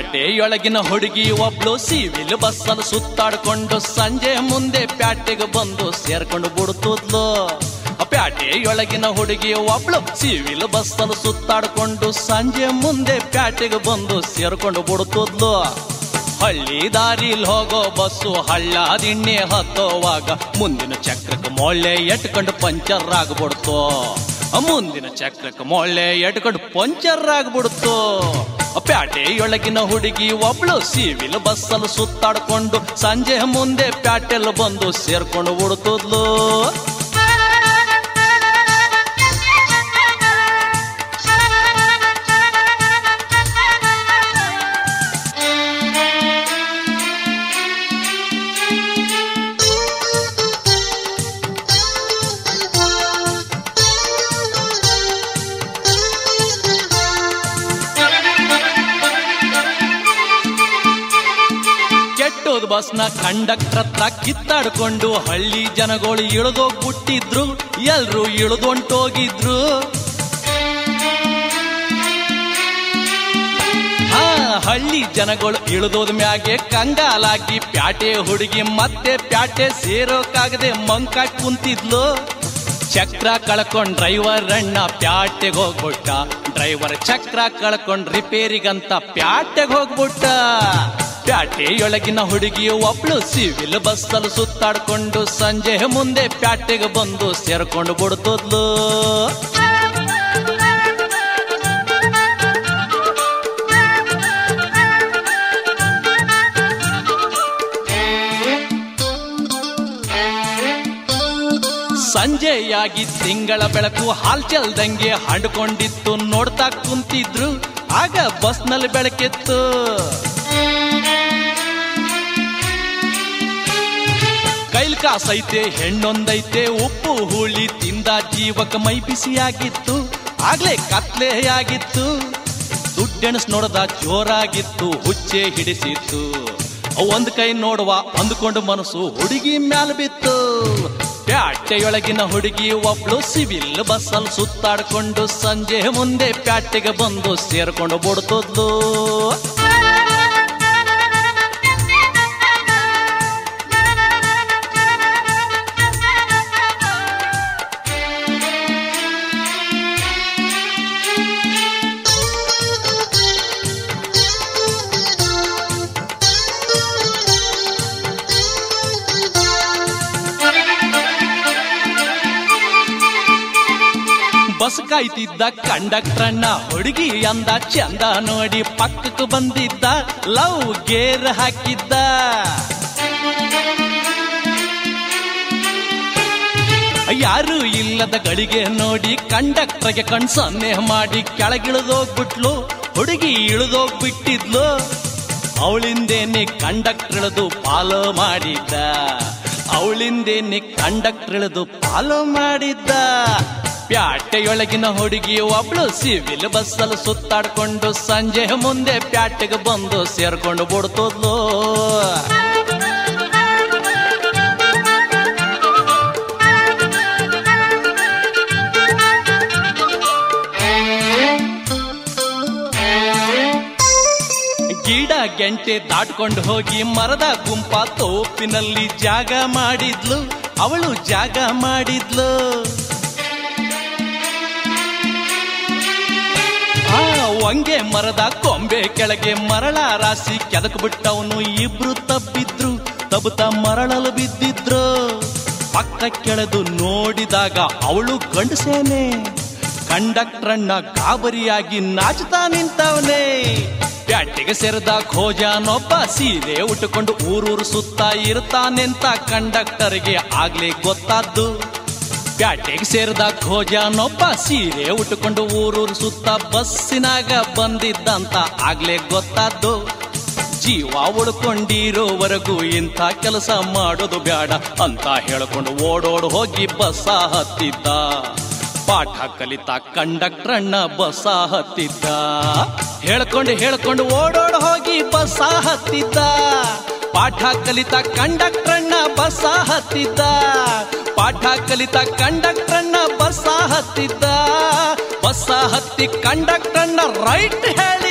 ಪ್ಯಾಟೆಯೊಳಗಿನ ಹುಡುಗಿ ಒಬ್ಳು ಸಿವಿಲ್ ಬಸ್ಸಲ್ಲಿ ಸುತ್ತಾಡ್ಕೊಂಡು ಸಂಜೆ ಮುಂದೆ ಪ್ಯಾಟೆಗೆ ಬಂದು ಸೇರ್ಕೊಂಡು ಬಿಡುತ್ತಿದ್ಲು ಪ್ಯಾಟೆಯೊಳಗಿನ ಹುಡುಗಿ ಒಬ್ಳು ಸಿವಿಲ್ ಬಸ್ಸಲ್ಲಿ ಸುತ್ತಾಡ್ಕೊಂಡು ಸಂಜೆ ಮುಂದೆ ಪ್ಯಾಟೆಗೆ ಬಂದು ಸೇರ್ಕೊಂಡು ಬಿಡುತ್ತಿದ್ಲು ಹಳ್ಳಿ ದಾರಿಲ್ ಹೋಗೋ ಬಸ್ಸು ಹಳ್ಳ ದಿಣ್ಣೆ ಹತ್ತೋವಾಗ ಮುಂದಿನ ಚಕ್ರಕ್ಕೆ ಮೊಳ್ಳೆ ಎಟ್ಕೊಂಡು ಪಂಚರ್ ಆಗ್ಬಿಡ್ತು ಮುಂದಿನ ಚಕ್ರಕ್ಕೆ ಮೊಳ್ಳೆ ಎಟ್ಕೊಂಡು ಪಂಚರ್ ಆಗ್ಬಿಡ್ತು ಪ್ಯಾಟೆಯೊಳಗಿನ ಹುಡುಗಿ ಒಬ್ಳು ಸಿವಿಲ್ ಬಸ್ಸಲ್ಲಿ ಸುತ್ತಾಡ್ಕೊಂಡು ಸಂಜೆ ಮುಂದೆ ಪ್ಯಾಟೆಲ್ ಬಂದು ಸೇರ್ಕೊಂಡು ಬಿಡ್ತದ್ಲು ಕೆಟ್ಟೋದ್ ಬಸ್ನ ಕಂಡಕ್ಟರ್ ಹತ್ರ ಕಿತ್ತಾಡ್ಕೊಂಡು ಹಳ್ಳಿ ಜನಗಳು ಇಳಿದೋಗ್ಬಿಟ್ಟಿದ್ರು ಎಲ್ರು ಇಳಿದೊಂಟೋಗಿದ್ರು ಹಾ ಹಳ್ಳಿ ಜನಗಳು ಇಳಿದೋದ್ ಮ್ಯಾಗೆ ಕಂಗಾಲಾಗಿ ಪ್ಯಾಟೆ ಹುಡುಗಿ ಮತ್ತೆ ಪ್ಯಾಟೆ ಸೇರೋಕಾಗದೆ ಮಂಕ ಕುಂತಿದ್ಲು ಚಕ್ರ ಕಳ್ಕೊಂಡ್ ಡ್ರೈವರ್ ಅಣ್ಣ ಪ್ಯಾಟೆಗೆ ಹೋಗ್ಬಿಟ್ಟ ಡ್ರೈವರ್ ಚಕ್ರ ಕಳ್ಕೊಂಡ್ ರಿಪೇರಿಗಂತ ಪ್ಯಾಟೆಗೆ ಹೋಗ್ಬಿಟ್ಟ ಪ್ಯಾಟೆಯೊಳಗಿನ ಹುಡುಗಿ ಒಬ್ಳು ಸಿವಿಲ್ ಬಸ್ಸಲ್ಲಿ ಸುತ್ತಾಡ್ಕೊಂಡು ಸಂಜೆ ಮುಂದೆ ಪ್ಯಾಟೆಗೆ ಬಂದು ಸೇರ್ಕೊಂಡು ಬಿಡ್ತದ್ಲು ಸಂಜೆಯಾಗಿ ತಿಂಗಳ ಬೆಳಕು ಹಾಲ್ ಚೆಲ್ದಂಗೆ ಹಂಡ್ಕೊಂಡಿತ್ತು ನೋಡ್ತಾ ಕುಂತಿದ್ರು ಆಗ ಬಸ್ನಲ್ಲಿ ಬೆಳಕಿತ್ತು ಕೈಲ್ ಕಾಸೈತೆ ಹೆಣ್ಣೊಂದೈತೆ ಉಪ್ಪು ಹುಳಿ ತಿಂದ ಜೀವಕ ಮೈ ಬಿಸಿಯಾಗಿತ್ತು ಆಗ್ಲೇ ಕತ್ಲೆ ಆಗಿತ್ತು ದುಡ್ಡೆಣಸ್ ನೋಡದ ಜೋರಾಗಿತ್ತು ಹುಚ್ಚೆ ಹಿಡಿಸಿತ್ತು ಒಂದ್ ಕೈ ನೋಡುವ ಅಂದ್ಕೊಂಡು ಮನಸ್ಸು ಹುಡುಗಿ ಮ್ಯಾಲ ಬಿತ್ತು ಪ್ಯಾಟೆಯೊಳಗಿನ ಹುಡುಗಿ ಒಬ್ಳು ಸಿವಿಲ್ ಬಸ್ಸಲ್ಲಿ ಸುತ್ತಾಡ್ಕೊಂಡು ಸಂಜೆ ಮುಂದೆ ಪ್ಯಾಟೆಗೆ ಬಂದು ಸೇರ್ಕೊಂಡು ಬಿಡ್ತದ್ಲು ಬಸ್ ಕಾಯ್ತಿದ್ದ ಕಂಡಕ್ಟರ್ನ ಹುಡುಗಿ ಅಂದ ಚಂದ ನೋಡಿ ಪಕ್ಕಕ್ಕೆ ಬಂದಿದ್ದ ಲವ್ ಗೇರ್ ಹಾಕಿದ್ದ ಯಾರು ಇಲ್ಲದ ಗಳಿಗೆ ನೋಡಿ ಕಂಡಕ್ಟರ್ಗೆ ಕಣ್ ಸನ್ನೆ ಮಾಡಿ ಕೆಳಗಿಳಿದೋಗ್ಬಿಟ್ಲು ಹುಡುಗಿ ಇಳಿದೋಗ್ಬಿಟ್ಟಿದ್ಲು ಅವಳಿಂದೇನೆ ಕಂಡಕ್ಟರ್ ಇಳಿದು ಫಾಲೋ ಮಾಡಿದ್ದ ಅವಳಿಂದೇನೆ ಕಂಡಕ್ಟರ್ ಇಳಿದು ಫಾಲೋ ಮಾಡಿದ್ದ ಪ್ಯಾಟೆಯೊಳಗಿನ ಹುಡುಗಿ ಒಬ್ಳು ಸಿವಿಲ್ ಬಸ್ಸಲ್ಲಿ ಸುತ್ತಾಡ್ಕೊಂಡು ಸಂಜೆ ಮುಂದೆ ಪ್ಯಾಟೆಗೆ ಬಂದು ಸೇರ್ಕೊಂಡು ಬಿಡ್ತದ್ಲು ಗಿಡ ಗೆಂಟೆ ದಾಟ್ಕೊಂಡು ಹೋಗಿ ಮರದ ಗುಂಪ ತೋಪಿನಲ್ಲಿ ಜಾಗ ಮಾಡಿದ್ಲು ಅವಳು ಜಾಗ ಮಾಡಿದ್ಲು ಆ ಒಂಗೆ ಮರದ ಕೊಂಬೆ ಕೆಳಗೆ ಮರಳ ರಾಶಿ ಕೆದಕ್ ಬಿಟ್ಟವನು ಇಬ್ರು ತಬ್ಬಿದ್ರು ತಬುತ ಮರಳಲು ಬಿದ್ದಿದ್ರು ಪಕ್ಕ ಕೆಳೆದು ನೋಡಿದಾಗ ಅವಳು ಗಂಡಸೇನೆ ಕಂಡಕ್ಟರನ್ನ ಗಾಬರಿಯಾಗಿ ನಾಚುತ್ತಾ ನಿಂತವನೇ ಪ್ಯಾಟೆಗೆ ಸೇರಿದ ಖೋಜನೊಬ್ಬ ಸೀರೆ ಉಟ್ಟುಕೊಂಡು ಊರೂರು ಸುತ್ತ ಇರ್ತಾನೆಂತ ಕಂಡಕ್ಟರ್ಗೆ ಆಗ್ಲೇ ಗೊತ್ತಾದ್ದು ಪ್ಯಾಟೆಗೆ ಸೇರಿದ ಖೋಜನೊಬ್ಬ ಸೀರೆ ಉಟ್ಟುಕೊಂಡು ಊರೂರು ಸುತ್ತ ಬಸ್ಸಿನಾಗ ಬಂದಿದ್ದಂತ ಆಗ್ಲೇ ಗೊತ್ತಾದ್ದು ಜೀವ ಉಳ್ಕೊಂಡಿರೋವರೆಗೂ ಇಂಥ ಕೆಲಸ ಮಾಡೋದು ಬ್ಯಾಡ ಅಂತ ಹೇಳ್ಕೊಂಡು ಓಡೋಡ್ ಹೋಗಿ ಬಸ್ಸ ಹತ್ತಿದ್ದ ಪಾಠ ಕಲಿತ ಕಂಡಕ್ಟರ್ನ ಬಸ್ಸ ಹತ್ತಿದ್ದ ಹೇಳ್ಕೊಂಡು ಹೇಳ್ಕೊಂಡು ಓಡೋಡ್ ಹೋಗಿ ಬಸ್ಸ ಹತ್ತಿದ್ದ ಪಾಠ ಕಲಿತ ಕಂಡಕ್ಟರ್ನ ಬಸ್ಸ ಹತ್ತಿದ್ದ ಪಾಠ ಕಲಿತ ಕಂಡಕ್ಟರ್ನ ಬಸ್ಸ ಹತ್ತಿದ್ದ ಬಸ್ಸ ಹತ್ತಿ ಕಂಡಕ್ಟರ್ನ ರೈಟ್ ಹೇಳ